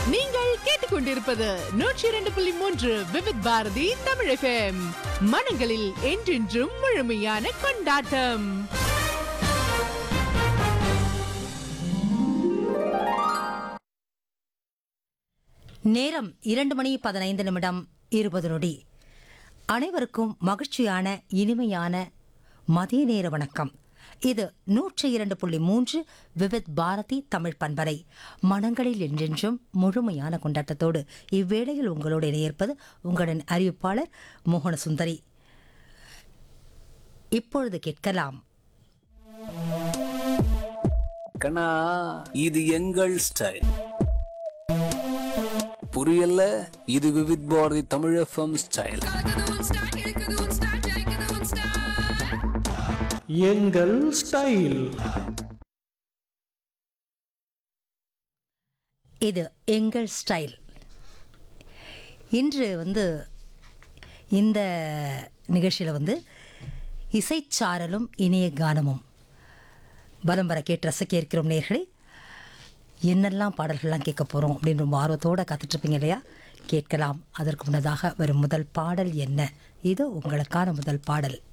நீங்கள் கேட்டுக்கொண்டிருப்பது நூற்றி இரண்டு புள்ளி மூன்று விவித் பாரதி தமிழ் எஃப்எம் மனங்களில் என்றென்றும் முழுமையான கொண்டாட்டம் நேரம் இரண்டு மணி பதினைந்து நிமிடம் இருபது நொடி அனைவருக்கும் மகிழ்ச்சியான இனிமையான மதிய நேர வணக்கம் இது நூற்றி இரண்டு புள்ளி மூன்று விவித் பாரதி தமிழ் பண்பறை மனங்களில் என்றென்றும் முழுமையான கொண்டாட்டத்தோடு இவ்வேளையில் உங்களோடு இணையிருப்பது உங்களின் அறிவிப்பாளர் மோகன சுந்தரி இப்பொழுது கேட்கலாம் கண்ணா இது எங்கள் ஸ்டைல் புரியல இது விவித் பாரதி தமிழ் எஃப்எம் ஸ்டைல் எங்கள் ஸ்டைல் இது எங்கள் ஸ்டைல் இன்று வந்து இந்த நிகழ்ச்சியில் வந்து இசைச்சாரலும் இணைய கானமும் பலம் வர கேட்டு ரசிக்க இருக்கிறோம் நேர்களே என்னெல்லாம் பாடல்கள்லாம் கேட்க போகிறோம் அப்படின்னு ரொம்ப ஆர்வத்தோடு காத்துட்ருப்பீங்க இல்லையா கேட்கலாம் அதற்கு முன்னதாக வரும் முதல் பாடல் என்ன இது உங்களுக்கான முதல் பாடல்